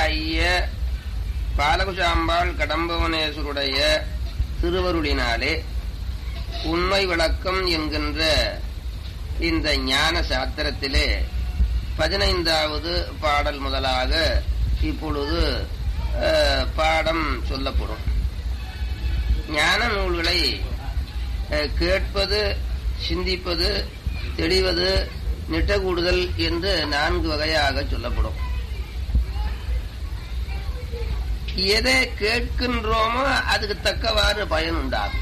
ஆகிய பாலகுஷாம்பாள் கடம்பவனேஸ்வருடைய திருவருளினாலே உண்மை விளக்கம் என்கின்ற இந்த ஞான சாத்திரத்திலே பதினைந்தாவது பாடல் முதலாக இப்பொழுது அஹ், பாடம் சொல்லப்படும் ஞான நூல்களை அஹ், கேட்பது சிந்திப்பது தெளிவது நிட்டகூடுதல் என்று நான்கு வகையாக சொல்லப்படும் எதை கேட்கின்றோமோ அதுக்கு தக்கவாறு பயன் உண்டாகும்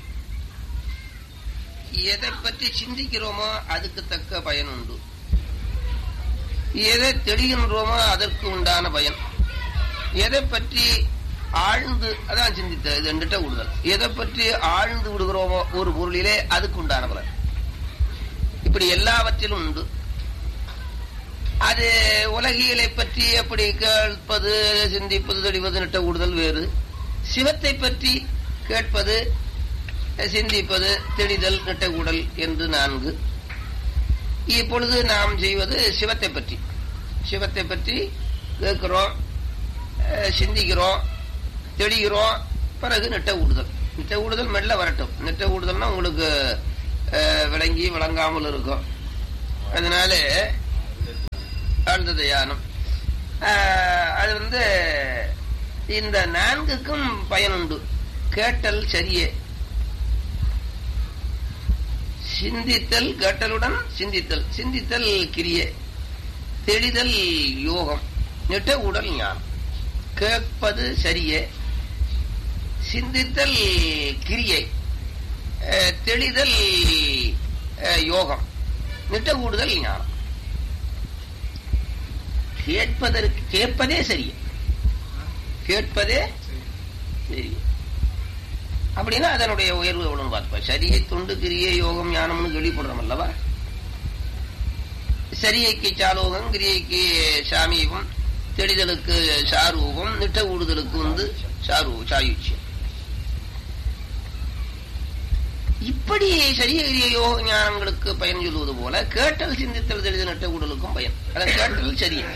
எதை பற்றி சிந்திக்கிறோமோ அதுக்கு தக்க பயன் உண்டு எதை தெளிகின்றோமோ அதற்கு உண்டான பயன் எதை பற்றி ஆழ்ந்து அதான் சிந்தித்த இது நிட்ட விடுதல் எதை பற்றி ஆழ்ந்து விடுகிறோமோ ஒரு பொருளிலே அதுக்கு உண்டான பலன் இப்படி எல்லாவற்றிலும் உண்டு அது உலகியலை பற்றி எப்படி கேட்பது சிந்திப்பது தெளிவது நிட்ட கூடுதல் வேறு சிவத்தை பற்றி கேட்பது சிந்திப்பது தெளிதல் நிட்டக்கூடல் என்று நான்கு இப்பொழுது நாம் செய்வது சிவத்தை பற்றி சிவத்தை பற்றி கேட்கிறோம் அஹ், சிந்திக்கிறோம் தெளிகிறோம் பிறகு நிட்ட ஊடுதல் நிட்ட ஊடுதல் மெல்ல வரட்டும் நிட்ட ஊடுதல்னா உங்களுக்கு அஹ், விளங்கி விளங்காமல் இருக்கும் அதனால ஆழ்ந்த தியானம் ஆஹ், அது வந்து இந்த நான்குக்கும் பயனுண்டு கேட்டல் சரியே சிந்தித்தல் கேட்டலுடன் சிந்தித்தல் சிந்தித்தல் கிரியே தெளிதல் யோகம் நிட்ட உடல் ஞானம் கேட்பது சரியே சிந்தித்தல் கிரியை அஹ், தெளிதல் அஹ், யோகம் நிட்ட கூடுதல் ஞானம் கேட்பதற்கு கேட்பதே சரியே கேட்பதே சரி அப்படின்னா அதனுடைய உயர்வு எவ்வளவு பார்ப்பா சரியை தொண்டு கிரியை யோகம் ஞானம்னு கேள்விப்படுறோம் அல்லவா சரியைக்கு சாலோகம் கிரியைக்கு சாமீபம் தெளிதலுக்கு சாரூபம் நிட்ட ஊடுதலுக்கு வந்து சாரு சாயுச்சியம் இப்படி சரிய கிரிய யோக ஞானங்களுக்கு பயன் சொல்லுவது போல கேட்டல் சிந்தித்தல் தெளிதல் நிட்ட ஊடலுக்கும் பயன் அதான் கேட்டல் சரியை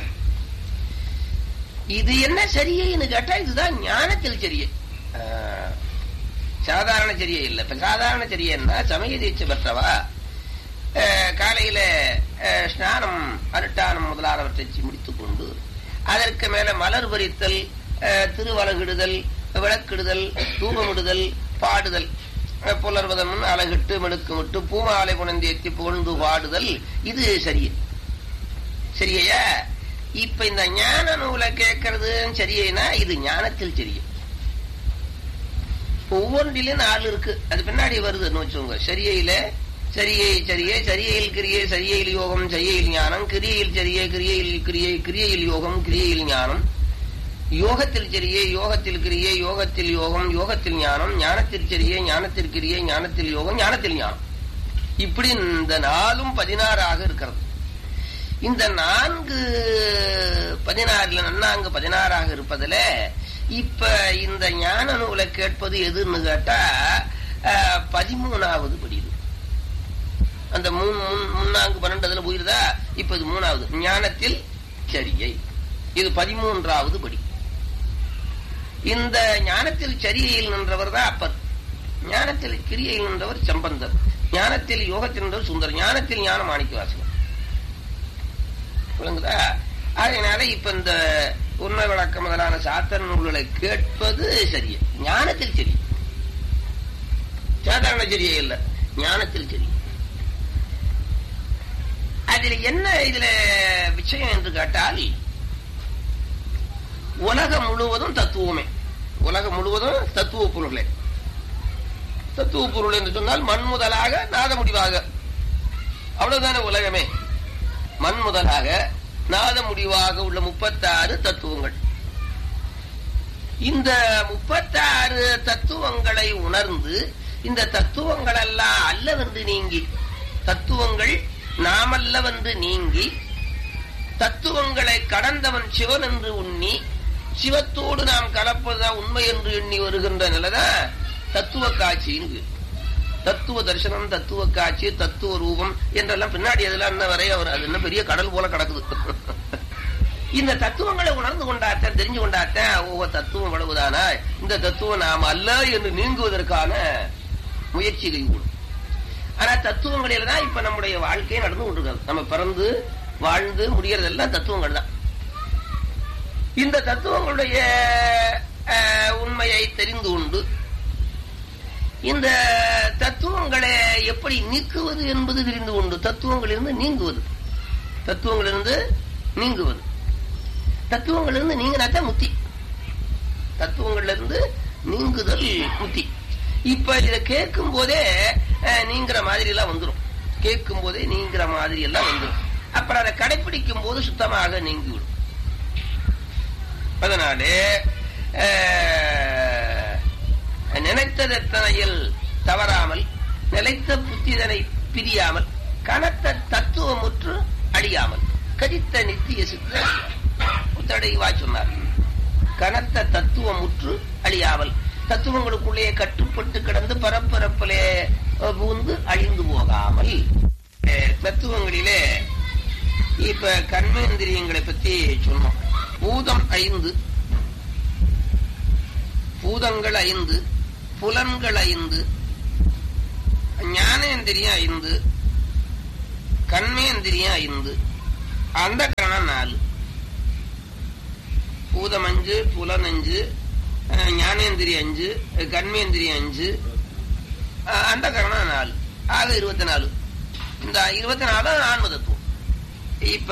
இது என்ன சரியைன்னு கேட்டா இதுதான் ஞானத்தில் சரியை ஆஹ், சாதாரண சரியை இல்லை இப்ப சாதாரண சரியன்னா சமய தீட்சை பெற்றவா அஹ், காலையில அஹ், ஸ்நானம் அருட்டானம் முதலானவற்றை முடித்துக் கொண்டு அதற்கு மேல மலர் பறித்தல் அஹ், திருவலகிடுதல் விளக்கிடுதல் தூபமிடுதல் பாடுதல் அஹ், புலர்வதன் முன் அழகிட்டு மெடுக்குமிட்டு பூமாலை புனந்தேத்தி புகழ்ந்து பாடுதல் இது சரியே சரியா இப்ப இந்த ஞான நூலை கேட்கறது சரியைனா இது ஞானத்தில் சரியே ஒவ்வொன்றிலும் நாலு இருக்கு அது பின்னாடி வருதுன்னு வச்சுக்கோங்க சரியையில சரியை சரியே சரியையில் கிரியை சரியையில் யோகம் சரியையில் ஞானம் கிரியையில் சரியே கிரியையில் கிரியை கிரியையில் யோகம் கிரியையில் ஞானம் யோகத்தில் சரியே யோகத்தில் கிரியை யோகத்தில் யோகம் யோகத்தில் ஞானம் ஞானத்தில் சரியே ஞானத்தில் கிரியை ஞானத்தில் யோகம் ஞானத்தில் ஞானம் இப்படி இந்த நாலும் பதினாறாக இருக்கிறது இந்த நான்கு பதினாறுல நன்னாங்கு பதினாறாக இருப்பதுல இப்ப இந்த ஞான நூலை கேட்பது எதுன்னு கேட்டா அஹ், பதிமூணாவது படியுது அந்த மூணு முன்- முன்னாங்கு பன்னெண்டுல போயிருதா இப்ப இது மூணாவது ஞானத்தில் சரியை இது பதிமூன்றாவது படி இந்த ஞானத்தில் சரியில் நின்றவர் தான் அப்பர் ஞானத்தில் கிரியையில் நின்றவர் சம்பந்தர் ஞானத்தில் யோகத்தில் நின்றவர் சுந்தர் ஞானத்தில் ஞான மாணிக்கவாசகர் விளங்குதா அதனால இப்ப இந்த உண்மை விளக்கம் முதலான சாத்தன நூல்களை கேட்பது சரியே ஞானத்தில் சரி சாதாரண சரியே இல்ல ஞானத்தில் சரி அதுல என்ன இதுல விஷயம் என்று கேட்டால் உலகம் முழுவதும் தத்துவமே உலகம் முழுவதும் தத்துவ பொருளே தத்துவ பொருள் என்று சொன்னால் மண் முதலாக நாத முடிவாக அவ்வளவுதானே உலகமே மண் முதலாக நாத முடிவாக உள்ள முப்பத்தாறு தத்துவங்கள் இந்த முப்பத்தாறு தத்துவங்களை உணர்ந்து இந்த தத்துவங்கள் எல்லாம் அல்லவென்று நீங்கி தத்துவங்கள் நாமல்லவென்று நீங்கி தத்துவங்களை கடந்தவன் சிவன் என்று உண்ணி சிவத்தோடு நாம் கலப்பதுதான் உண்மை என்று எண்ணி வருகின்ற நிலைதான் தத்துவ காட்சின்னு தத்துவ தரிசனம் தத்துவ காட்சி தத்துவ ரூபம் என்றெல்லாம் பின்னாடி அதெல்லாம் என்ன வரைய அவர் அது என்ன பெரிய கடல் போல கிடக்குது இந்த தத்துவங்களை உணர்ந்து கொண்டாத்தான் தெரிஞ்சு கொண்டாத்தான் ஒவ்வொரு தத்துவம் இவ்வளவுதானா இந்த தத்துவம் நாம் அல்ல என்று நீங்குவதற்கான முயற்சி கைகூடும் ஆனா தத்துவங்களில தான் இப்ப நம்முடைய வாழ்க்கையை நடந்து கொண்டிருக்கிறது நம்ம பிறந்து வாழ்ந்து முடியறதெல்லாம் தத்துவங்கள் தான் இந்த தத்துவங்களுடைய அஹ், உண்மையை தெரிந்து கொண்டு இந்த தத்துவங்களை எப்படி நீக்குவது என்பது தெரிந்து கொண்டு தத்துவங்களிலிருந்து நீங்குவது தத்துவங்களிலிருந்து நீங்குவது தத்துவங்களிலிருந்து நீங்கினாத்தான் முத்தி தத்துவங்களிலிருந்து நீங்குதல் முத்தி இப்ப இத கேட்கும் போதே அஹ், நீங்கிற மாதிரி எல்லாம் வந்துடும் கேட்கும் போதே நீங்கிற மாதிரி எல்லாம் வந்துடும் அப்புறம் அதை கடைபிடிக்கும் போது சுத்தமாக நீங்கிவிடும் அதனாலே அஹ், நினைத்ததெத்தனையில் தவறாமல் நிலைத்த புத்திதனை பிரியாமல் கனத்த தத்துவமுற்று அழியாமல் கதித்த நித்திய சித்த முத்தடைவா சொன்னார் கனத்த தத்துவமுற்று அழியாமல் தத்துவங்களுக்குள்ளே கட்டுப்பட்டு கிடந்து பரப்பரப்பிலே அஹ், பூந்து அழிந்து போகாமல் அஹ், தத்துவங்களிலே இப்ப கர்மேந்திரியங்களை பத்தி சொன்னோம் பூதம் ஐந்து பூதங்கள் ஐந்து புலன்கள் ஐந்து ஞானேந்திரியம் ஐந்து கண்மேந்திரியம் ஐந்து அந்த கரணம் நாலு பூதம் அஞ்சு புலன் அஞ்சு அஹ், ஞானேந்திரியம் அஞ்சு கண்மேந்திரியம் அஞ்சு அஹ், அந்த கரணம் நாலு ஆக இருபத்தி நாலு இந்த இருபத்தி நாலு ஆன்ம தத்துவம் இப்ப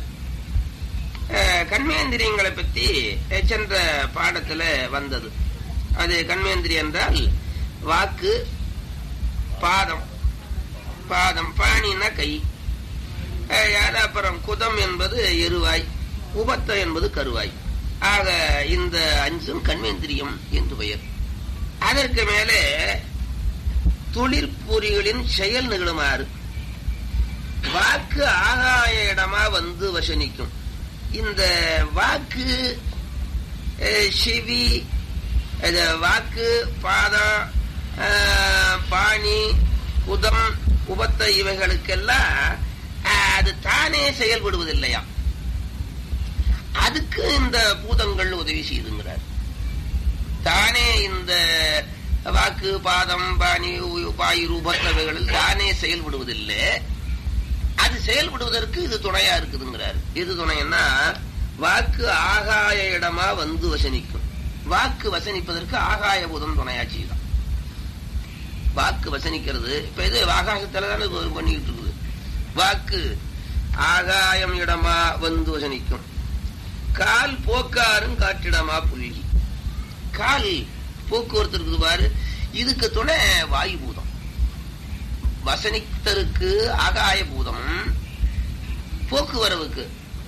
அஹ், கண்மேந்திரியங்களை பத்தி அஹ், சென்ற பாடத்துல வந்தது அது கண்மேந்திரியம் என்றால் வாக்கு பாதம் பாதம் பாணினா கை அஹ், அது அப்புறம் குதம் என்பது எருவாய் உபத்தம் என்பது கருவாய் ஆக இந்த அஞ்சும் கண்மேந்திரியம் என்று பெயர் அதற்கு மேலே தொழிற்பொறிகளின் செயல் நிகழுமாறு வாக்கு ஆகாய இடமா வந்து வசனிக்கும் இந்த வாக்கு அஹ், செவி இது வாக்கு பாதம் அஹ், பாணி உதம் உபத்த இவைகளுக்கெல்லாம் அஹ், அது தானே செயல்படுவதில்லையா அதுக்கு இந்த பூதங்கள் உதவி செய்துங்கிறார் தானே இந்த வாக்கு பாதம் பாணி உ- பாயு உபத்தவைகளில் தானே செயல்படுவதில்லை அது செயல்படுவதற்கு இது துணையா இருக்குதுங்கிறார் எது துணைன்னா வாக்கு ஆகாய இடமா வந்து வசனிக்கும் வாக்கு வசனிப்பதற்கு ஆகாய பூதம் துணையா செய்யும் வாக்கு வசனிக்கிறது இப்ப இது ஆகாசத்துல தானே இது பண்ணிக்கிட்டு இருக்குது வாக்கு ஆகாயம் இடமா வந்து வசனிக்கும் கால் போக்காரும் காற்றிடமா புள்ளி கால் போக்குவரத்து இருக்குது பாரு இதுக்கு துணை வாயு பூதம் வசனித்தருக்கு ஆகாய பூதம் போக்குவரவுக்கு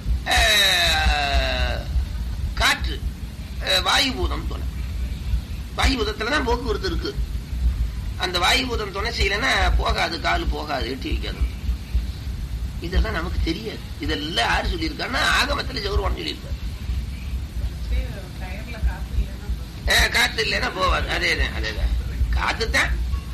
அஹ், காற்று அஹ், வாயு பூதம் துணை வாயு பூதத்துல தான் போக்குவரத்து இருக்கு அந்த வாயு பூதம் துணை செய்யலைன்னா போகாது கால் போகாது எட்டி வைக்காது இதெல்லாம் நமக்கு தெரியாது இதெல்லாம் யாரு சொல்லியிருக்காருன்னா ஆகமத்துல ஜெகருவான் சொல்லியிருக்காரு டயர்ல காசு இல்லைன்னா அஹ், காத்து இல்லைன்னா போவாது அதேதான் அதேதான் காத்து தான்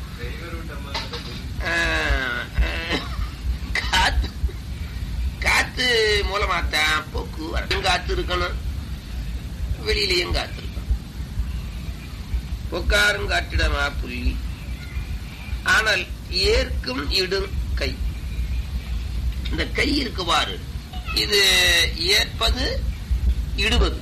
அஹ், அஹ், காத்து காத்து மூலமாத்தான் போக்குவரத்து காத்து இருக்கணும் வெளியிலையும் காத்து இருக்கணும் உட்காரும் காட்டிடமா புள்ளி ஆனால் ஏற்கும் இடும் கை இந்த கை இருக்கு பாரு இது ஏற்பது இடுவது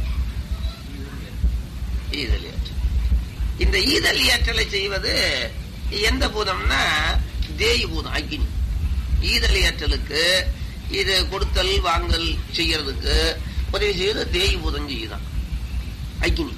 ஈதல் ஏற்றல் இந்த ஈதல் ஏற்றலை செய்வது எந்த பூதம்னா தேய் பூதம் அக்னி ஈதல் ஏற்றலுக்கு இது கொடுத்தல் வாங்கல் செய்யறதுக்கு உதவி செய்யறது தேய் பூதம் செய்யுதான் அக்னி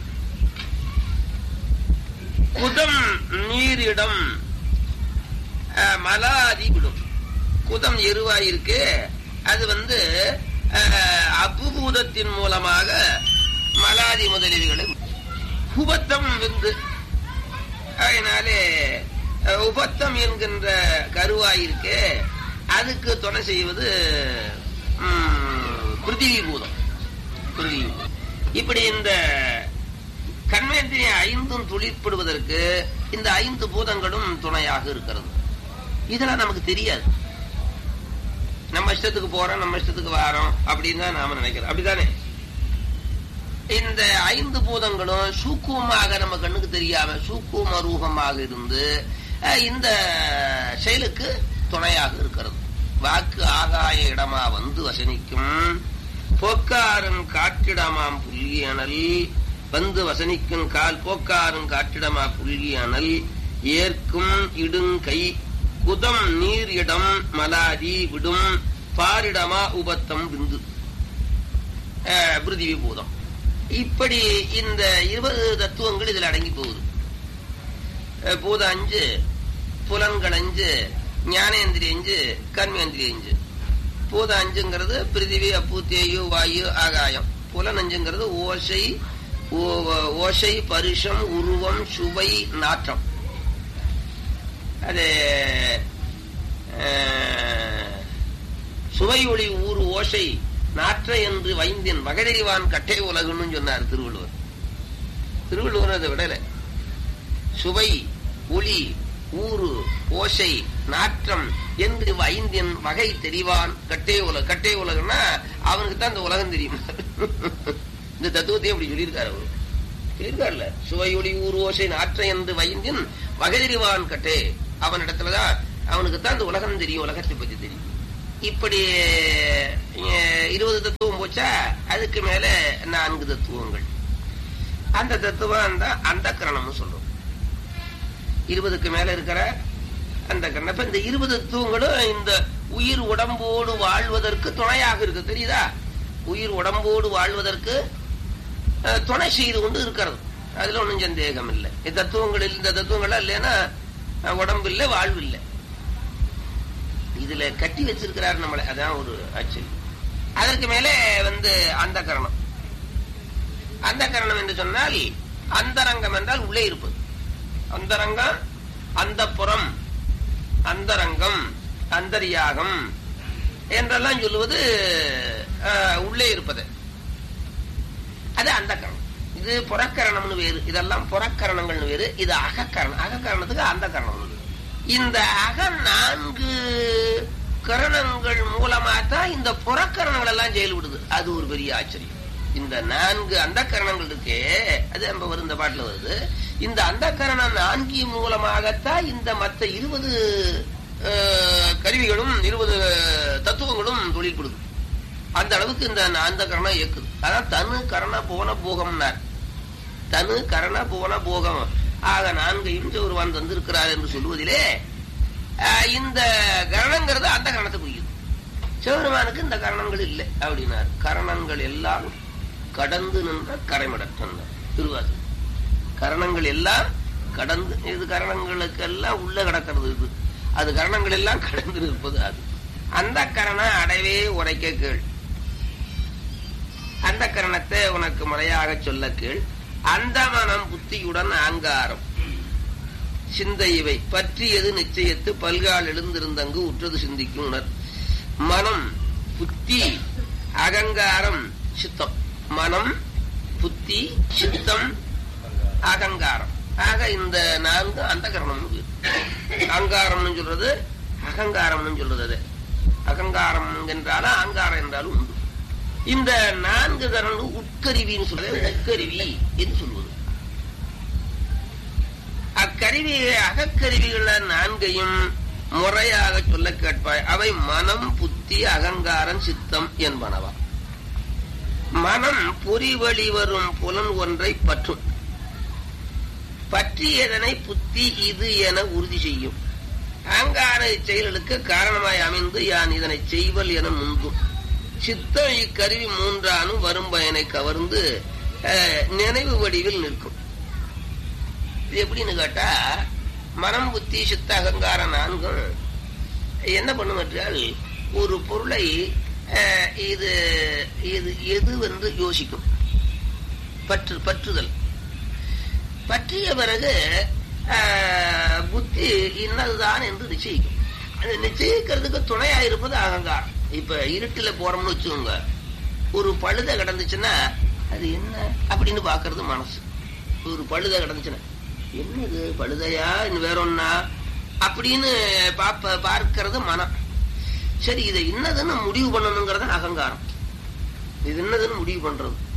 குதம் நீரிடம் அஹ், மலாதி விடும் குதம் எருவாயிருக்கு அது வந்து அஹ், அபுபூதத்தின் மூலமாக மலாதி முதலீடுகளை உபத்தம் வந்து அதனாலே அஹ், உபத்தம் என்கின்ற கருவாயிருக்கு அதுக்கு துணை செய்வது ம், பிருத்திவி பூதம் பிருத்திவி பூதம். இப்படி இந்த கண்மேந்திரிய ஐந்தும் துளிர்ப்படுவதற்கு இந்த ஐந்து பூதங்களும் துணையாக இருக்கிறது இதெல்லாம் நமக்கு தெரியாது நம்ம இஷ்டத்துக்கு போறோம் நம்ம இஷ்டத்துக்கு வாரோம் அப்படின்னு தான் நாம நினைக்கிறோம் அப்படிதானே இந்த ஐந்து பூதங்களும் சூக்குமமாக நம்ம கண்ணுக்கு தெரியாம சூக்கும ரூபமாக இருந்து அஹ், இந்த செயலுக்கு துணையாக இருக்கிறது வாக்கு ஆகாய இடமா வந்து வசனிக்கும் போக்காரன் காட்டிடமாம் புல்கியனல் வந்து வசனிக்கும் கால் போக்காரன் காட்டிடமா புல்கியனல் ஏற்கும் இடுங்கை குதம் நீர் இடம் மலாதி விடும் பாரிடமா உபத்தம் விந்து அஹ், பிருதிவி பூதம் இப்படி இந்த இருபது தத்துவங்கள் இதுல அடங்கி போகுது அஹ், பூதம் அஞ்சு புலன்கள் அஞ்சு ஞானேந்திரிய அஞ்சு கர்மேந்திரிய அஞ்சு பூதம் அஞ்சுங்கிறது பிருத்திவி அப்பு தேயு வாயு ஆகாயம் புலன் அஞ்சுங்கிறது ஓசை ஓ- ஓசை பருஷம் உருவம் சுவை நாற்றம் அது அஹ், சுவை ஒளி ஊர் ஓசை நாற்ற என்று வைந்தின் வகதறிவான் கட்டை உலகுன்னு சொன்னார் திருவள்ளுவர் திருவள்ளுவர் அதை விடல சுவை ஒளி ஊரு ஓசை நாற்றம் என்று ஐந்தின் வகை தெரிவான் கட்டை உலக கட்டை உலகம்னா அவனுக்கு தான் இந்த உலகம் தெரியும் இந்த தத்துவத்தை அப்படி சொல்லியிருக்காரு அவரு சொல்லியிருக்காருல்ல சுவை ஒளி ஊர் ஓசை நாற்றம் என்று வைந்தின் வகை தெரிவான் கட்டே அவனிடத்துலதான் அவனுக்கு தான் இந்த உலகம் தெரியும் உலகத்தை பத்தி தெரியும் இப்படி அஹ், இருபது தத்துவம் போச்சா அதுக்கு மேல நான்கு தத்துவங்கள் அந்த தத்துவம் அந்த அந்த கரணம்னு சொல்றோம் இருபதுக்கு மேல இருக்கிற அந்த கரணம் இப்ப இந்த இருபது தத்துவங்களும் இந்த உயிர் உடம்போடு வாழ்வதற்கு துணையாக இருக்கு தெரியுதா உயிர் உடம்போடு வாழ்வதற்கு அஹ், துணை செய்து கொண்டு இருக்கிறது அதுல ஒன்றும் சந்தேகம் இல்லை இந்த தத்துவங்கள் இல்ல- இந்த தத்துவங்கள்லாம் இல்லைன்னா அஹ், உடம்பு இல்லை வாழ்வு இல்லை இதுல கட்டி வச்சிருக்கிறார் நம்மளை அதான் ஒரு ஆச்சரியம் அதற்கு மேலே வந்து அந்த கரணம் அந்த கரணம் என்று சொன்னால் அந்தரங்கம் என்றால் உள்ளே இருப்பது அந்தரங்கம் அந்த புறம் அந்தரங்கம் அந்தரியாகம் என்றெல்லாம் சொல்லுவது அஹ், உள்ளே இருப்பது அது அந்த கரணம் இது புறக்கரணம்னு வேறு இதெல்லாம் புறக்கரணங்கள்னு வேறு இது அகக்கரணம் அகக்கரணத்துக்கு அந்த கரணம் இந்த அக நான்கு கரணங்கள் மூலமா தான் இந்த புறக்கரணங்கள் எல்லாம் செயல்படுது அது ஒரு பெரிய ஆச்சரியம் இந்த நான்கு அந்த கரணங்கள் இருக்கே அது நம்ம வரும் இந்த பாட்டுல வருது இந்த அந்த கரணம் நான்கு மூலமாகத்தான் இந்த மற்ற இருபது அஹ், கருவிகளும் இருபது தத்துவங்களும் தொழில்படுது அந்த அளவுக்கு இந்த அந்த கரணம் இயக்குது அதான் தனு கரண போன போகம்னார் தனு கரண போன போகம் ஆக நான்கையும் ஒருவன் தந்திருக்கிறார் என்று சொல்லுவதிலே ஆஹ், இந்த கரணங்கிறது அந்த கரணத்தை குறிக்குது சிவபெருமானுக்கு இந்த கரணங்கள் இல்லை அப்படின்னார் கரணங்கள் எல்லாம் கடந்து நின்ற கரைமடற்ற திருவாசு கரணங்கள் எல்லாம் கடந்து இது கரணங்களுக்கெல்லாம் உள்ள கிடக்கிறது இது அது கரணங்கள் எல்லாம் கடந்து நிற்பது அது அந்த கரணம் அடைவே உரைக்க கேள் அந்த கரணத்தை உனக்கு முறையாக சொல்ல கேள் அந்த மனம் புத்தியுடன் ஆங்காரம் சிந்தை இவை பற்றியது நிச்சயத்து பல்கால் எழுந்திருந்தங்கு உற்றது சிந்திக்கும் உணர் மனம் புத்தி அகங்காரம் சித்தம் மனம் புத்தி சித்தம் அகங்காரம் ஆக இந்த நான்கு அந்த கரணம் அகங்காரம்னு சொல்றது அகங்காரம்னு சொல்றது அது அகங்காரம் என்றாலும் அகங்காரம் என்றாலும் உண்டு இந்த நான்கு கரணம் உட்கருவின்னு சொல்றது உட்கருவி என்று சொல்வது அக்கருவி அகக்கருவிகள் நான்கையும் முறையாக சொல்ல கேட்பாய் அவை மனம் புத்தி அகங்காரம் சித்தம் என்பனவா மனம் பொறிவழி வரும் புலன் ஒன்றை பற்றும் பற்றியதனை புத்தி இது என உறுதி செய்யும் அங்கார செயல்களுக்கு காரணமாய் அமைந்து யான் இதனை செய்வல் என முந்தும் சித்தம் இக்கருவி மூன்றானும் வரும் பயனை கவர்ந்து அஹ், நினைவு வடிவில் நிற்கும் இது எப்படின்னு கேட்டா மனம் புத்தி சித்த அகங்காரம் நான்கும் என்ன பண்ணும் என்றால் ஒரு பொருளை அஹ், இது இது எதுவென்று யோசிக்கும் பற்று பற்றுதல் பற்றிய பிறகு ஆஹ், புத்தி இன்னதுதான் என்று நிச்சயிக்கும் அது நிச்சயிக்கிறதுக்கு துணையா இருப்பது அகங்காரம் இப்ப இருட்டுல போறோம்னு வச்சுக்கோங்க ஒரு பழுத கிடந்துச்சுன்னா அது என்ன அப்படின்னு பாக்குறது மனசு ஒரு பழுத கிடந்துச்சுன்னா என்னது பழுதையா இன்னும் வேற ஒன்னா அப்படின்னு பாப்ப பார்க்கிறது மனம் சரி இதை என்னதுன்னு முடிவு பண்ணணுங்கிறது அகங்காரம் இது என்னதுன்னு முடிவு பண்றது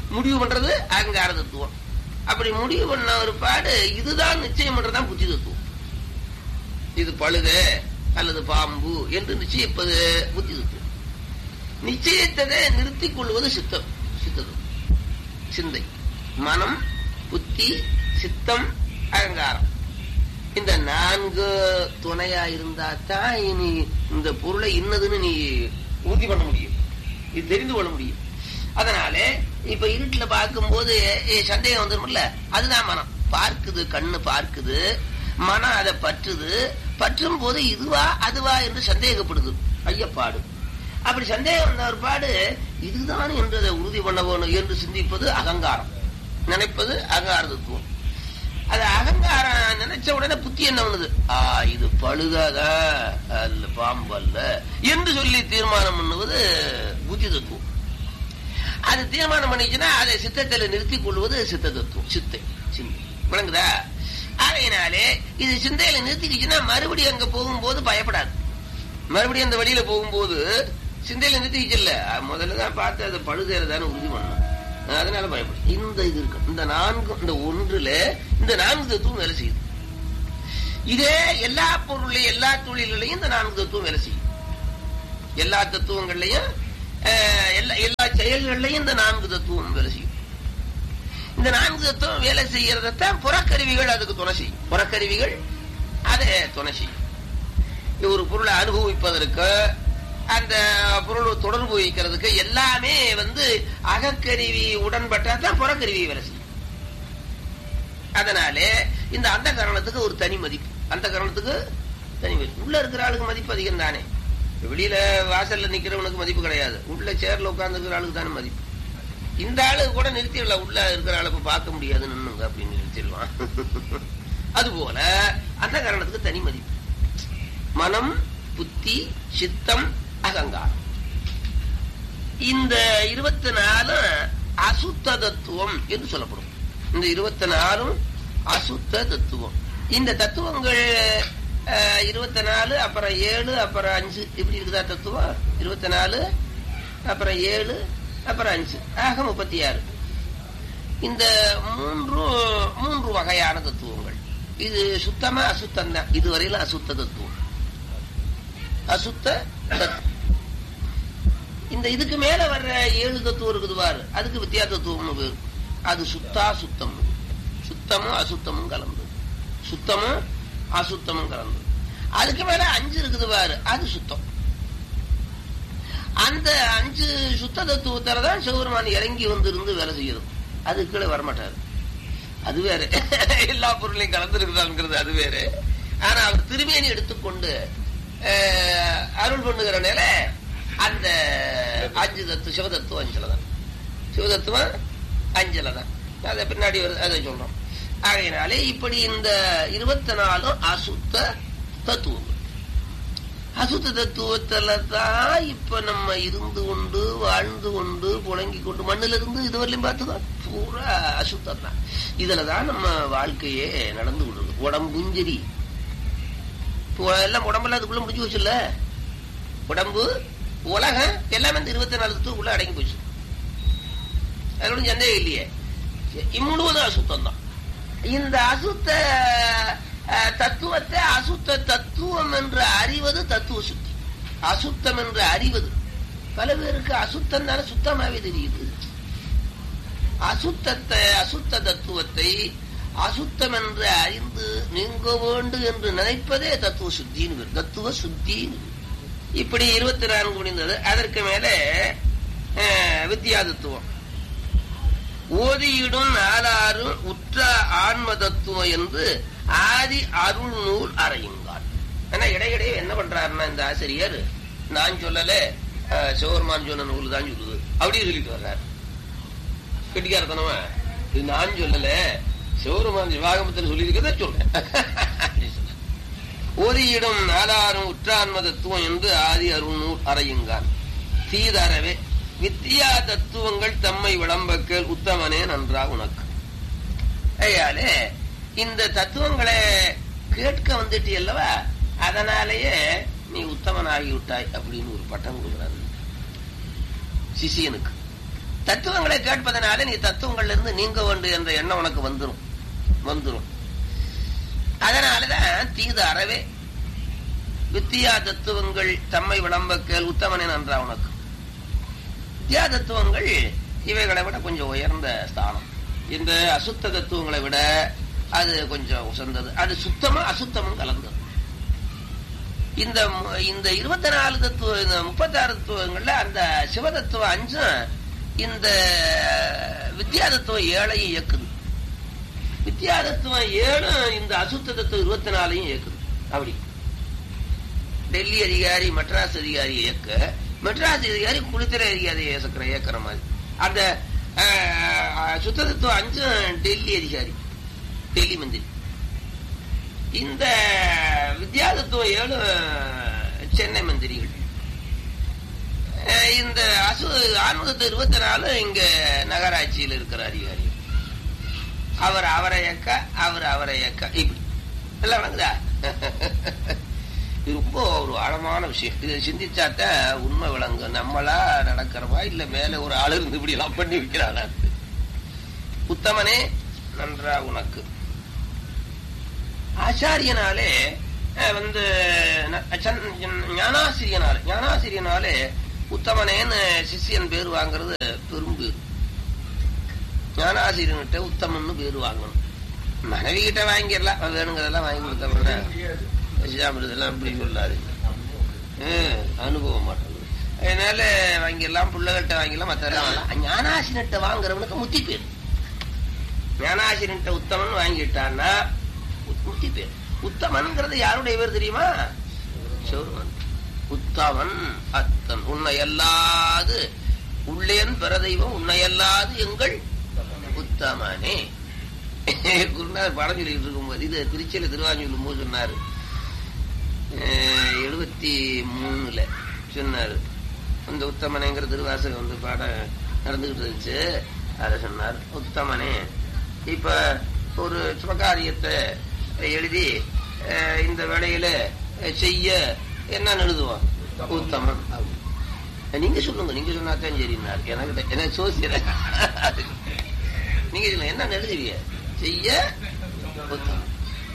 முடிவு பண்றது அகங்கார தத்துவம் அப்படி முடிவு பண்ண ஒரு பாடு இதுதான் நிச்சயம் பண்றதுதான் புத்தி தத்துவம் இது பழுது அல்லது பாம்பு என்று நிச்சயிப்பது புத்தி தத்துவம் நிச்சயத்ததை நிறுத்திக் கொள்வது சித்தம் சித்தம் சிந்தை மனம் புத்தி சித்தம் அகங்காரம் இந்த நான்கு துணையா இருந்தா தான் இனி இந்த பொருளை இன்னதுன்னு நீ உறுதி பண்ண முடியும் இது தெரிந்து கொள்ள முடியும் அதனால இப்ப இருட்டுல பார்க்கும்போது ஏ, சந்தேகம் வந்துரும்ல அதுதான் மனம் பார்க்குது கண்ணு பார்க்குது மனம் அதை பற்றுது பற்றும் போது இதுவா அதுவா என்று சந்தேகப்படுது ஐயப்பாடு அப்படி சந்தேகம் வந்த ஒரு பாடு இதுதான் என்று அதை உறுதி பண்ண வேணும் என்று சிந்திப்பது அகங்காரம் நினைப்பது அகங்கார தத்துவம் அது அகங்காரம் நினைச்ச உடனே புத்தி என்ன பண்ணுது ஆ இது பழுதாதா அல்ல பாம்பு அல்ல என்று சொல்லி தீர்மானம் பண்ணுவது புத்தி தத்துவம் அது தீர்மானம் பண்ணிச்சுன்னா அதை சித்தத்தில் நிறுத்திக் கொள்வது சித்த தத்துவம் சித்தை சிந்தை விளங்குதா ஆகையினாலே இது சிந்தையில நிறுத்திக்கிச்சுன்னா மறுபடியும் அங்க போகும்போது பயப்படாது மறுபடியும் அந்த வழியில போகும்போது சிந்தையில நிறுத்திக்கிச்சுல்ல முதல்ல தான் பார்த்து அதை பழுதேறதான்னு உறுதி பண்ணணும் அதனால பயப்படும் இந்த இது இருக்கு இந்த நான்கு இந்த ஒன்றுல இந்த நான்கு தத்துவம் வேலை செய்யுது இதே எல்லா பொருளையும் எல்லா தொழில்களையும் இந்த நான்கு தத்துவம் வேலை செய்யும் எல்லா தத்துவங்கள்லையும் அஹ், எல்லா எல்லா செயல்கள்லையும் இந்த நான்கு தத்துவம் வேலை செய்யும் இந்த நான்கு தத்துவம் வேலை செய்யறதைத்தான் புறக்கருவிகள் அதுக்கு துணை செய்யும் புறக்கருவிகள் அதை துணை செய்யும் ஒரு பொருளை அனுபவிப்பதற்கு அந்த பொருள் தொடர்பு வைக்கிறதுக்கு எல்லாமே வந்து அகக்கருவி உடன்பட்டா தான் புறக்கருவி வேலை செய்யும் அதனாலே இந்த அந்த கரணத்துக்கு ஒரு தனி மதிப்பு அந்த கரணத்துக்கு தனி மதிப்பு உள்ள இருக்கிற ஆளுக்கு மதிப்பு அதிகம் தானே வெளியில வாசல்ல நிக்கிறவனுக்கு மதிப்பு கிடையாது உள்ள சேர்ல உட்கார்ந்து இருக்கிற ஆளுக்கு தானே மதிப்பு இந்த ஆளு கூட நிறுத்திடலாம் உள்ள இருக்கிற ஆளுக்கு பார்க்க முடியாது நின்னுங்க அப்படின்னு நிறுத்திடுவான் அதுபோல அந்த காரணத்துக்கு தனி மதிப்பு மனம் புத்தி சித்தம் அகங்காரம் இந்த இருபத்தி நாலு அசுத்த தத்துவம் என்று சொல்லப்படும் இந்த இருபத்தி நாலும் அசுத்த தத்துவம் இந்த தத்துவங்கள் இருபத்தி நாலு அப்புறம் ஏழு அப்புறம் அஞ்சு இப்படி இருக்குதா தத்துவம் இருபத்தி நாலு அப்புறம் ஏழு அப்புறம் அஞ்சு ஆக முப்பத்தி ஆறு இந்த மூன்று மூன்று வகையான தத்துவங்கள் இது சுத்தமா அசுத்தம் தான் இதுவரையிலும் அசுத்த தத்துவம் அசுத்த தத்துவம் இந்த இதுக்கு மேல வர்ற ஏழு தத்துவம் இருக்குது பாரு அதுக்கு வித்தியா தத்துவம்னு பேரு அது சுத்தா சுத்தம் சுத்தமும் அசுத்தமும் கலந்து சுத்தமும் அசுத்தமும் கலந்து அதுக்கு மேல அஞ்சு இருக்குது பாரு அது சுத்தம் அந்த அஞ்சு சுத்த தத்துவத்தால தான் சிவபெருமான் இறங்கி வந்து இருந்து வேலை செய்யறது அது கீழே வரமாட்டாரு அது வேற எல்லா பொருளையும் கலந்துருக்குதாங்கிறது அது வேற ஆனா அவர் திருமேனி எடுத்துக்கொண்டு அஹ், அருள் பண்ணுகிற நில அந்த அஞ்சு தத்துவம் சிவதத்துவம் அஞ்சல தான் சிவதத்துவம் அஞ்சல தான் அதை பின்னாடி வருது அதை சொல்றோம் ஆகையினாலே இப்படி இந்த இருபத்தி நாலும் அசுத்த தத்துவம் அசுத்த தத்துவத்துல தான் இப்ப நம்ம இருந்து கொண்டு வாழ்ந்து கொண்டு புழங்கி கொண்டு மண்ணுல இருந்து இதுவரையிலும் பார்த்துக்கோ பூரா அசுத்தம் தான் இதுலதான் நம்ம வாழ்க்கையே நடந்து கொண்டிருக்கு உடம்பும் சரி இப்போ எல்லாம் உடம்பெல்லாம் அதுக்குள்ள முடிஞ்சு போச்சுல்ல உடம்பு உலகம் எல்லாமே இந்த இருபத்தி நாலு தத்துவக்குள்ள அடங்கி போச்சு அதோட சந்தேகம் இல்லையே இம்முழுவதும் அசுத்தம் தான் இந்த அசுத்த அஹ், தத்துவத்தை அசுத்த தத்துவம் என்று அறிவது தத்துவ சுத்தி அசுத்தம் என்று அறிவது பல பேருக்கு அசுத்தம் தானே சுத்தமாவே தெரியுது அசுத்தத்தை அசுத்த தத்துவத்தை அசுத்தம் என்று அறிந்து நீங்க வேண்டும் என்று நினைப்பதே தத்துவ சுத்தின்னு பேரு. தத்துவ சுத்தின்னு பேரு. இப்படி இருபத்தி நான்கு முடிந்தது அதற்கு மேலே அஹ், வித்யா தத்துவம் ஓதியிடும் நாலாரும் உற்ற ஆன்ம தத்துவம் என்று ஆதி அருள் நூல் அறையுங்கால் ஆனா இடையிடையே என்ன பண்றாருன்னா இந்த ஆசிரியர் நான் சொல்லல அஹ், சிவபெருமான் சொன்ன நூல் தான் சொல்லுது அப்படியே சொல்லிட்டு வர்றாரு கெட்டிக்காரத்தனமா இது நான் சொல்லல சிவபெருமான் சிவாகமத்தில் சொல்லியிருக்கத சொல்றேன் ஓதியிடும் நாலாரும் உற்றான்ம தத்துவம் என்று ஆதி அருள் நூல் அறையுங்கான் தீதரவே வித்தியா தத்துவங்கள் தம்மை விளம்பக்கேள் உத்தமனே நன்றா உனக்கு ஐயாலே இந்த தத்துவங்களை கேட்க வந்துட்டு அல்லவா அதனாலேயே நீ உத்தமனாகி விட்டாய் அப்படின்னு ஒரு பட்டம் கொடுக்குறாரு சிஷியனுக்கு தத்துவங்களை கேட்பதனால நீ தத்துவங்கள்ல இருந்து நீங்க வேண்டும் என்ற எண்ணம் உனக்கு வந்துரும் வந்துரும் அதனாலதான் தீது அறவே வித்தியா தத்துவங்கள் தம்மை விளம்ப கேள் உத்தமனே நன்றா உனக்கு வித்தியா தத்துவங்கள் இவைகளை விட கொஞ்சம் உயர்ந்த ஸ்தானம் இந்த அசுத்த தத்துவங்களை விட அது கொஞ்சம் உசந்தது அது சுத்தமா அசுத்தமும் கலந்தது இந்த மு- இந்த இருபத்தி நாலு தத்துவ இந்த முப்பத்தாறு தத்துவங்கள்ல அந்த சிவ தத்துவம் அஞ்சும் இந்த வித்யா தத்துவம் ஏழையும் இயக்குது வித்யா தத்துவம் ஏழும் இந்த அசுத்த தத்துவம் இருபத்தி நாலையும் இயக்குது அப்படி டெல்லி அதிகாரி மெட்ராஸ் அதிகாரி இயக்க மெட்ராஸ் அதிகாரி குளித்தலை அதிகாரி இயக்குற இயக்குற மாதிரி அந்த அஹ், சுத்த தத்துவம் அஞ்சும் டெல்லி அதிகாரி டெல்லி மந்திரி இந்த வித்யா தத்துவம் ஏழு சென்னை மந்திரிகள் அஹ், இந்த அசு ஆன்மதத்து இருபத்தி நாலு இங்க நகராட்சியில் இருக்கிற அதிகாரி அவர் அவரை இயக்க அவர் அவரை இயக்க இப்படி எல்லாம் வணங்குதா இது ரொம்ப ஒரு ஆழமான விஷயம் இதை சிந்திச்சாத்த உண்மை விளங்கு நம்மளா நடக்கிறவா இல்ல மேல ஒரு ஆளு இருந்து இப்படி எல்லாம் பண்ணி வைக்கிறானா உத்தமனே நன்றா உனக்கு ஆச்சாரியனாலே அஹ், வந்து ந- சன்- ஞானாசிரியனாலே ஞானாசிரியனாலே உத்தமனேன்னு சிஷ்யன் பேர் வாங்குறது பெரும்பேர் ஞானாசிரியன்கிட்ட உத்தமன்னு பேர் வாங்கணும் மனைவி கிட்ட வாங்கிடலாம் அவ வேணுங்கிறதெல்லாம் வாங்கி கொடுத்தோம்னா இதெல்லாம் அப்படி சொல்லாது ஹம், அனுபவம் மாட்டேங்குது அதனால வாங்கிடலாம் பிள்ளைகிட்ட வாங்கிடலாம் மற்றெல்லாம் வாங்கலாம் ஞானாசிரியன்கிட்ட வாங்குறவனுக்கு முத்தி பேர் ஞானாசிரியன்கிட்ட உத்தமன் வாங்கிட்டான்னா உத்- முத்தி பேர் உத்தமன்ங்கிறது யாருடைய பேர் தெரியுமா சிவருமன் உத்தமன் அத்தன் உன்னை அல்லாது உள்ளேன் பிறதெய்வம் உன்னை அல்லாது எங்கள் உத்தமனே குருநாதர் பாடம் சொல்லிட்டு இருக்கும்போது இது திருச்சியில திருவாஞ்சூர் போது சொன்னாரு எழுபத்தி மூணுல சொன்னாரு அந்த உத்தமனைங்கிற திருவாசகம் வந்து பாடம் நடந்துகிட்டு இருந்துச்சு அதை சொன்னார் உத்தமனே இப்ப ஒரு சுபகாரியத்தை எழுதி அஹ், இந்த வேலையில செய்ய என்ன எழுதுவோம் உத்தமன் அப்படி. நீங்க சொல்லுங்க நீங்க சொன்னாதான் சரின்னாரு எனக்கு எனக்கு சோசியல நீங்க சொல்லுங்க என்ன எழுதுவீங்க செய்ய உத்தமன்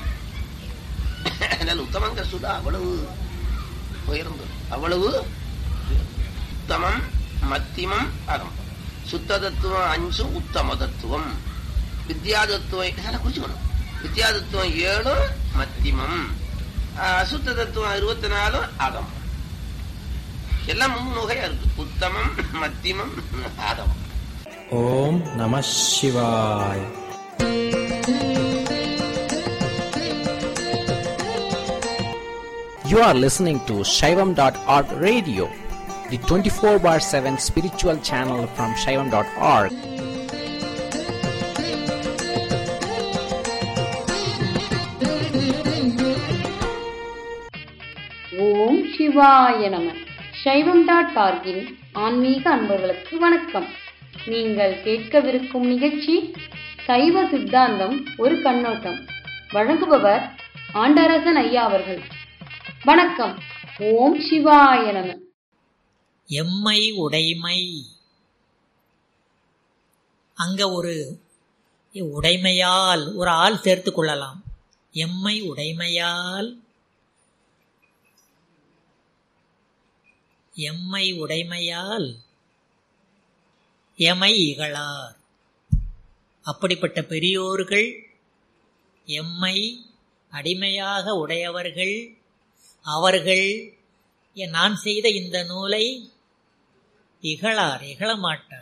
அதனால உத்தமங்கிற சுதா அவ்வளவு உயர்ந்தது அவ்வளவு உத்தமம் மத்தியமம் அகம் சுத்த தத்துவம் அஞ்சு உத்தம தத்துவம் வித்யா தத்துவம் இதெல்லாம் குறிச்சுக்கணும் வித்யா தத்துவம் ஏழும் மத்தியமம் ஆஹ், அசுத்த தத்துவம் இருபத்தி நாலும் அகம் எல்லாம் மூணு வகையா இருக்கு உத்தமம் மத்தியமம் அகம் ஓம் நம சிவாய் You are listening to Shaivam.org radio, the 24 bar 7 spiritual channel from Shaivam.org. ஓம் சிவாய நம சைவம் டாட் ஆர்கின் ஆன்மீக அன்பர்களுக்கு வணக்கம் நீங்கள் கேட்கவிருக்கும் நிகழ்ச்சி சைவ சித்தாந்தம் ஒரு கண்ணோட்டம் வழங்குபவர் ஆண்டரசன் ஐயா அவர்கள் வணக்கம் ஓம் சிவாய நம எம்மை உடைமை அங்க ஒரு உடைமையால் ஒரு ஆள் சேர்த்து கொள்ளலாம் எம்மை உடைமையால் எம்மை உடைமையால் எமை இகழார் அப்படிப்பட்ட பெரியோர்கள் எம்மை அடிமையாக உடையவர்கள் அவர்கள் எ- நான் செய்த இந்த நூலை இகழார் இகழமாட்டார்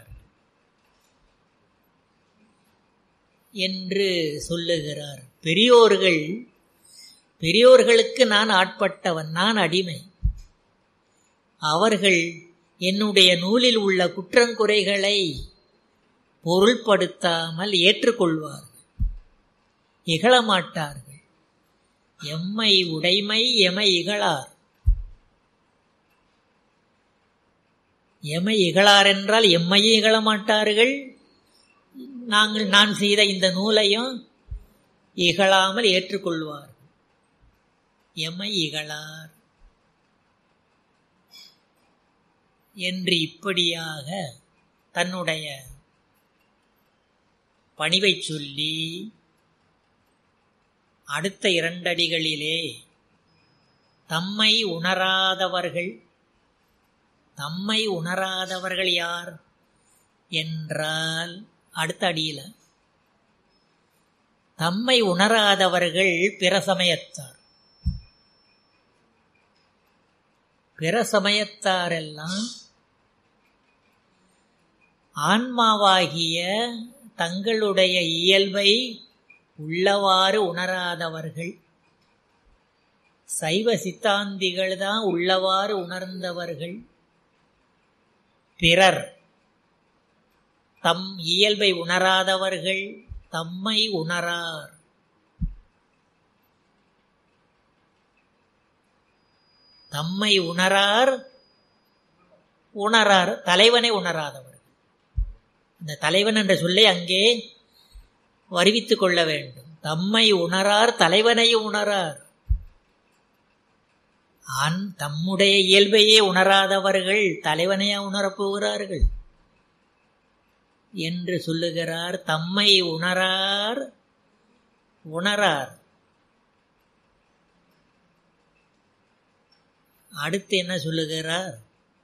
என்று சொல்லுகிறார் பெரியோர்கள் பெரியோர்களுக்கு நான் ஆட்பட்டவன் நான் அடிமை அவர்கள் என்னுடைய நூலில் உள்ள குற்றங்குறைகளை பொருள்படுத்தாமல் ஏற்றுக்கொள்வார்கள் இகழமாட்டார்கள் எம்மை உடைமை எமை இகழார் எமை இகழார் என்றால் எம்மையும் இகழமாட்டார்கள் நாங்கள் நான் செய்த இந்த நூலையும் இகழாமல் ஏற்றுக்கொள்வார்கள் எமை இகழார் என்று இப்படியாக தன்னுடைய பணிவைச் சொல்லி அடுத்த இரண்டடிகளிலே தம்மை உணராதவர்கள் தம்மை உணராதவர்கள் யார் என்றால் அடுத்த அடியில தம்மை உணராதவர்கள் பிற சமயத்தார் பிற சமயத்தாரெல்லாம் ஆன்மாவாகிய தங்களுடைய இயல்பை உள்ளவாறு உணராதவர்கள் சைவ சித்தாந்திகள் தான் உள்ளவாறு உணர்ந்தவர்கள் பிறர் தம் இயல்பை உணராதவர்கள் தம்மை உணரார் தம்மை உணரார் உணரார் தலைவனை உணராதவர்கள் அந்த தலைவன் என்ற சொல்லை அங்கே வருவித்துக் கொள்ள வேண்டும் தம்மை உணரார் தலைவனை உணரார் ஆண் தம்முடைய இயல்பையே உணராதவர்கள் தலைவனையா உணரப் போகிறார்கள் என்று சொல்லுகிறார் தம்மை உணரார் உணரார் அடுத்து என்ன சொல்லுகிறார்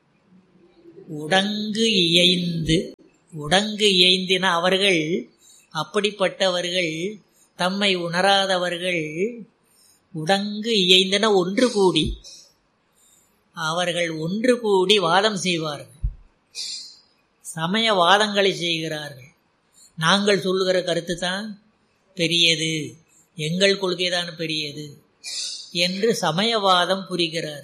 உடங்கு இயைந்து உடங்கு இயைந்தின அவர்கள் அப்படிப்பட்டவர்கள் தம்மை உணராதவர்கள் உடங்கு இயைந்தன ஒன்று கூடி அவர்கள் ஒன்று கூடி வாதம் செய்வார்கள் சமய வாதங்களை செய்கிறார்கள் நாங்கள் சொல்லுகிற கருத்து தான் பெரியது எங்கள் கொள்கை தான் பெரியது என்று சமயவாதம் புரிகிறார்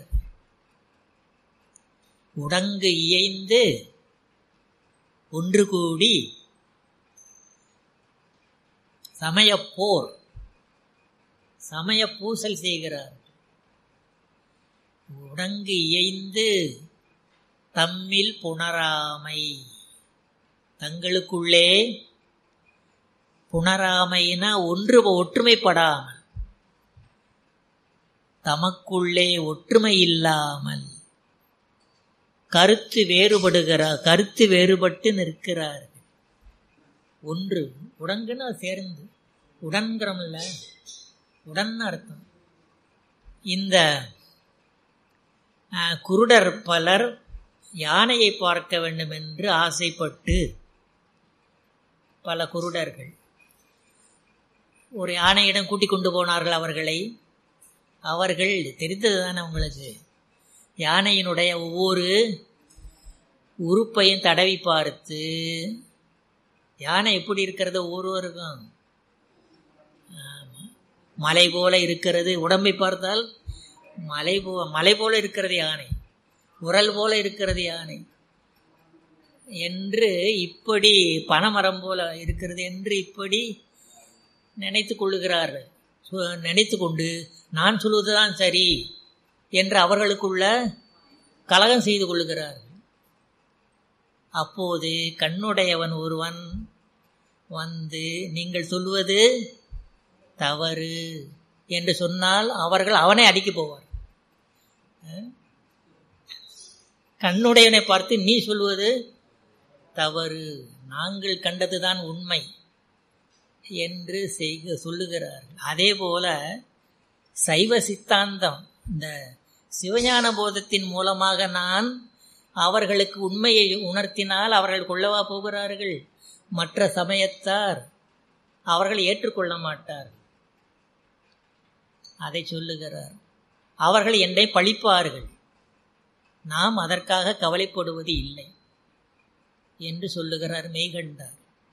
உடங்கு இயைந்து ஒன்று கூடி சமயப்போர் சமய பூசல் செய்கிறார் உடங்கு இயைந்து தம்மில் புணராமை தங்களுக்குள்ளே புணராமைனா ஒன்று ஒற்றுமைப்படாமல் தமக்குள்ளே ஒற்றுமை இல்லாமல் கருத்து வேறுபடுகிறார் கருத்து வேறுபட்டு நிற்கிறார்கள் ஒன்று உடங்குன்னு சேர்ந்து உடன்கிறோம்ல உடன் அர்த்தம் இந்த குருடர் பலர் யானையை பார்க்க வேண்டும் என்று ஆசைப்பட்டு பல குருடர்கள் ஒரு யானையிடம் கூட்டிக் கொண்டு போனார்கள் அவர்களை அவர்கள் தெரிந்தது தானே உங்களுக்கு யானையினுடைய ஒவ்வொரு உறுப்பையும் தடவி பார்த்து யானை எப்படி இருக்கிறது ஒவ்வொருவருக்கும் மலை போல இருக்கிறது உடம்பை பார்த்தால் மலை போ மலை போல இருக்கிறது யானை உரல் போல இருக்கிறது யானை என்று இப்படி பனைமரம் போல இருக்கிறது என்று இப்படி நினைத்து கொள்ளுகிறார்கள் நினைத்து கொண்டு நான் சொல்வதுதான் சரி என்று அவர்களுக்குள்ள கலகம் செய்து கொள்ளுகிறார்கள் அப்போது கண்ணுடையவன் ஒருவன் வந்து நீங்கள் சொல்வது தவறு என்று சொன்னால் அவர்கள் அவனை அடிக்க போவார் கண்ணுடையவனை பார்த்து நீ சொல்வது தவறு நாங்கள் கண்டதுதான் உண்மை என்று செய்க சொல்லுகிறார்கள் அதே போல சைவ சித்தாந்தம் இந்த சிவஞான போதத்தின் மூலமாக நான் அவர்களுக்கு உண்மையை உணர்த்தினால் அவர்கள் கொள்ளவா போகிறார்கள் மற்ற சமயத்தார் அவர்கள் ஏற்றுக்கொள்ள மாட்டார் அதை சொல்லுகிறார் அவர்கள் என்னை பழிப்பார்கள் நாம் அதற்காக கவலைப்படுவது இல்லை என்று சொல்லுகிறார் மெய்கண்டார்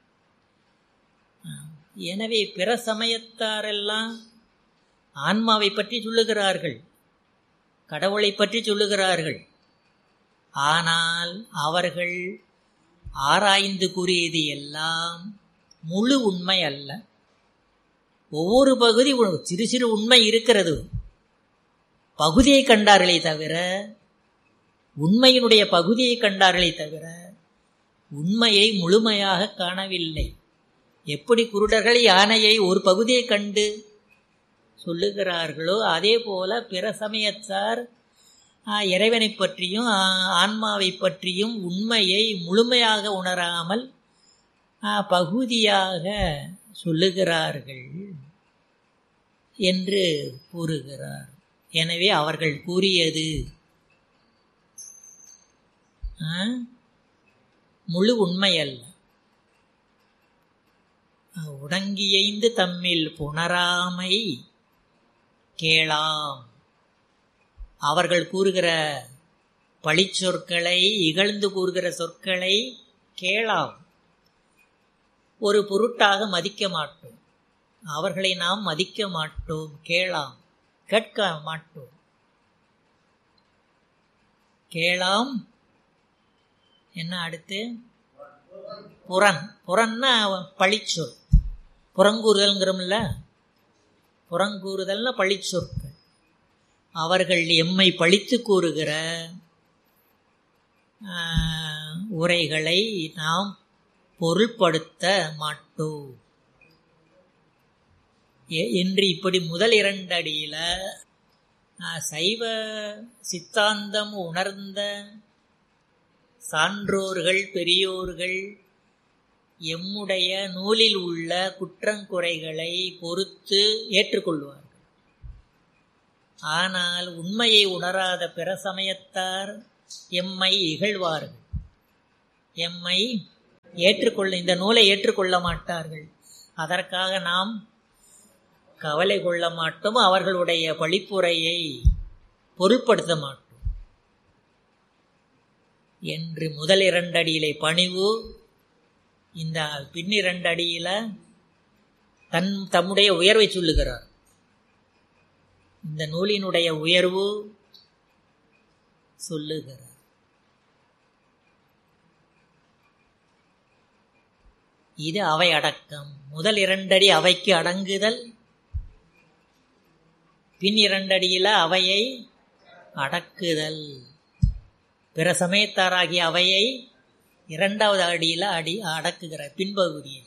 எனவே பிற சமயத்தாரெல்லாம் ஆன்மாவை பற்றி சொல்லுகிறார்கள் கடவுளை பற்றி சொல்லுகிறார்கள் ஆனால் அவர்கள் ஆராய்ந்து கூறியது எல்லாம் முழு உண்மை அல்ல ஒவ்வொரு பகுதி சிறு சிறு உண்மை இருக்கிறது பகுதியை கண்டார்களே தவிர உண்மையினுடைய பகுதியை கண்டார்களே தவிர உண்மையை முழுமையாக காணவில்லை எப்படி குருடர்கள் யானையை ஒரு பகுதியை கண்டு சொல்லுகிறார்களோ அதே போல பிற சமயத்தார் இறைவனை பற்றியும் ஆன்மாவை பற்றியும் உண்மையை முழுமையாக உணராமல் பகுதியாக சொல்லுகிறார்கள் என்று கூறுகிறார் எனவே அவர்கள் கூறியது முழு உண்மையல்ல உடங்கியைந்து தம்மில் புணராமை கேளாம் அவர்கள் கூறுகிற பழிச்சொற்களை இகழ்ந்து கூறுகிற சொற்களை கேளாம் ஒரு பொருட்டாக மதிக்க மாட்டோம் அவர்களை நாம் மதிக்க மாட்டோம் கேளாம் கேட்க மாட்டோம் கேளாம் என்ன அடுத்து புறன் புறன்னா பழிச்சொல் புறங்கூறுதல்ங்கிறோம்ல புறங்கூறுதல்னா பழிச்சொற்கள் அவர்கள் எம்மை பழித்து கூறுகிற உரைகளை நாம் பொருள்படுத்த மாட்டோம் என்று இப்படி முதல் இரண்டு அடியில் சைவ சித்தாந்தம் உணர்ந்த சான்றோர்கள் பெரியோர்கள் எம்முடைய நூலில் உள்ள குற்றங்குறைகளை பொறுத்து ஏற்றுக்கொள்வார்கள் ஆனால் உண்மையை உணராத பிற சமயத்தார் எம்மை இகழ்வார்கள் எம்மை ஏற்றுக்கொள்ள இந்த நூலை ஏற்றுக்கொள்ள மாட்டார்கள் அதற்காக நாம் கவலை கொள்ள மாட்டோம் அவர்களுடைய பழிப்புரையை பொருட்படுத்த மாட்டோம் என்று முதல் இரண்டு அடியிலே பணிவு இந்த பின்னிரண்டு அடியில தன் தம்முடைய உயர்வை சொல்லுகிறார் இந்த நூலினுடைய உயர்வு சொல்லுகிறார் இது அவை அடக்கம் முதல் இரண்டடி அவைக்கு அடங்குதல் பின் இரண்டடியில அவையை அடக்குதல் பிற சமயத்தாராகிய அவையை இரண்டாவது அடியில் அடி அடக்குகிறார் பின்பகுதியில்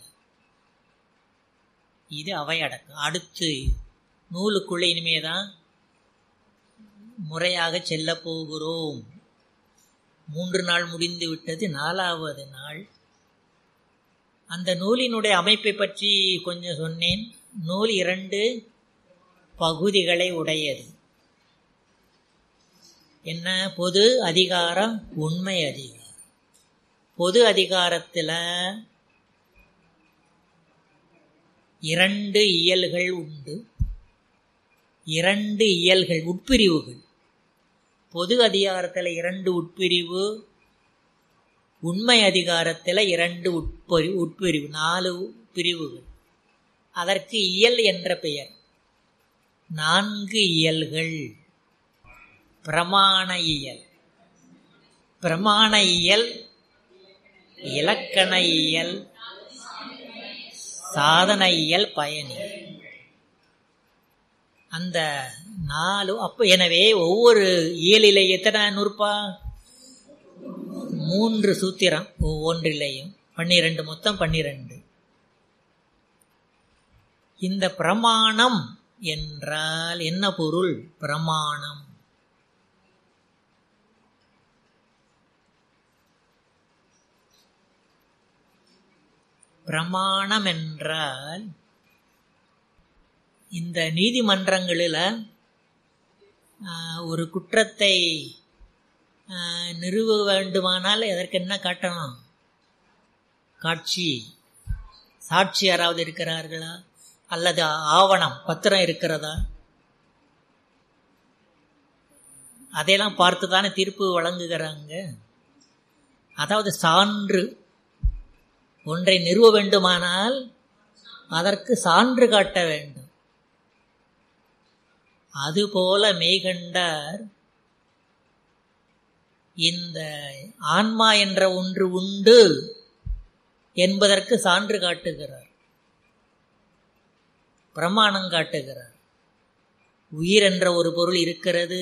இது அவை அடக்கம் அடுத்து நூலுக்குள்ளே இனிமேதான் முறையாக செல்ல போகிறோம் மூன்று நாள் முடிந்து விட்டது நாலாவது நாள் அந்த நூலினுடைய அமைப்பை பற்றி கொஞ்சம் சொன்னேன் நூல் இரண்டு பகுதிகளை உடையது என்ன பொது அதிகாரம் உண்மை அதிகாரம் பொது அதிகாரத்தில் இரண்டு இயல்கள் உண்டு இரண்டு இயல்கள் உட்பிரிவுகள் பொது அதிகாரத்தில் இரண்டு உட்பிரிவு உண்மை அதிகாரத்தில் இரண்டு உட்பொரி உட்பிரிவு நாலு பிரிவுகள் அதற்கு இயல் என்ற பெயர் நான்கு இயல்கள் பிரமாண இயல் பிரமாண இயல் இலக்கண இயல் சாதன இயல் பயணி அந்த நாலு அப்போ எனவே ஒவ்வொரு இயலிலே எத்தனை நூற்பா மூன்று சூத்திரம் ஒவ்வொன்றிலேயும் பன்னிரண்டு மொத்தம் பன்னிரண்டு இந்த பிரமாணம் என்றால் என்ன பொருள் பிரமாணம் பிரமாணம் என்றால் இந்த நீதிமன்றங்களில் ஒரு குற்றத்தை நிறுவ வேண்டுமானால் எதற்கு என்ன காட்டணும் காட்சி சாட்சி யாராவது இருக்கிறார்களா அல்லது ஆவணம் பத்திரம் இருக்கிறதா அதையெல்லாம் பார்த்து தானே தீர்ப்பு வழங்குகிறாங்க அதாவது சான்று ஒன்றை நிறுவ வேண்டுமானால் அதற்கு சான்று காட்ட வேண்டும் அதுபோல மெய்கண்டார் இந்த ஆன்மா என்ற ஒன்று உண்டு என்பதற்கு சான்று காட்டுகிறார் பிரமாணம் காட்டுகிறார் உயிர் என்ற ஒரு பொருள் இருக்கிறது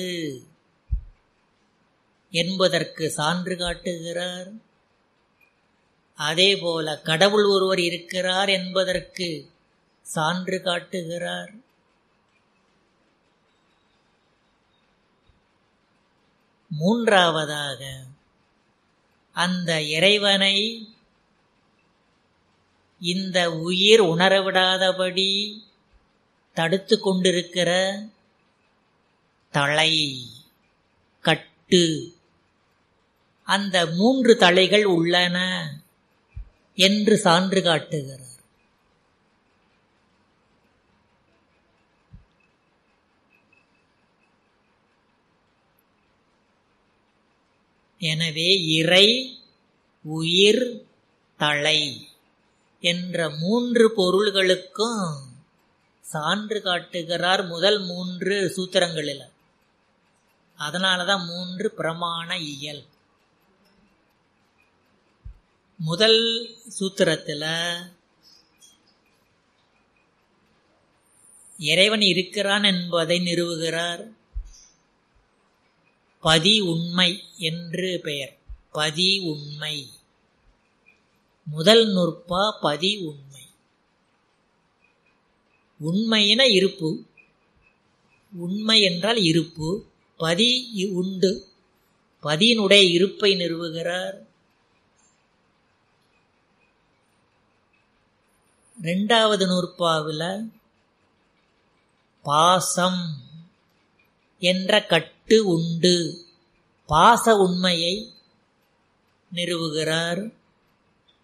என்பதற்கு சான்று காட்டுகிறார் அதே போல கடவுள் ஒருவர் இருக்கிறார் என்பதற்கு சான்று காட்டுகிறார் மூன்றாவதாக அந்த இறைவனை இந்த உயிர் உணரவிடாதபடி தடுத்து கொண்டிருக்கிற தலை கட்டு அந்த மூன்று தலைகள் உள்ளன என்று சான்று காட்டுகிறார் எனவே இறை உயிர் தலை என்ற மூன்று பொருள்களுக்கும் சான்று காட்டுகிறார் முதல் மூன்று சூத்திரங்களில் அதனால தான் மூன்று பிரமாண இயல் முதல் சூத்திரத்தில் இறைவன் இருக்கிறான் என்பதை நிறுவுகிறார் பதி உண்மை என்று பெயர் பதி உண்மை முதல் நுற்பா பதி உண்மை உண்மையின இருப்பு உண்மை என்றால் இருப்பு பதி உண்டு பதியினுடைய இருப்பை நிறுவுகிறார் ரெண்டாவது நூற்பாவில் பாசம் என்ற கட்டு உண்டு பாச உண்மையை நிறுவுகிறார்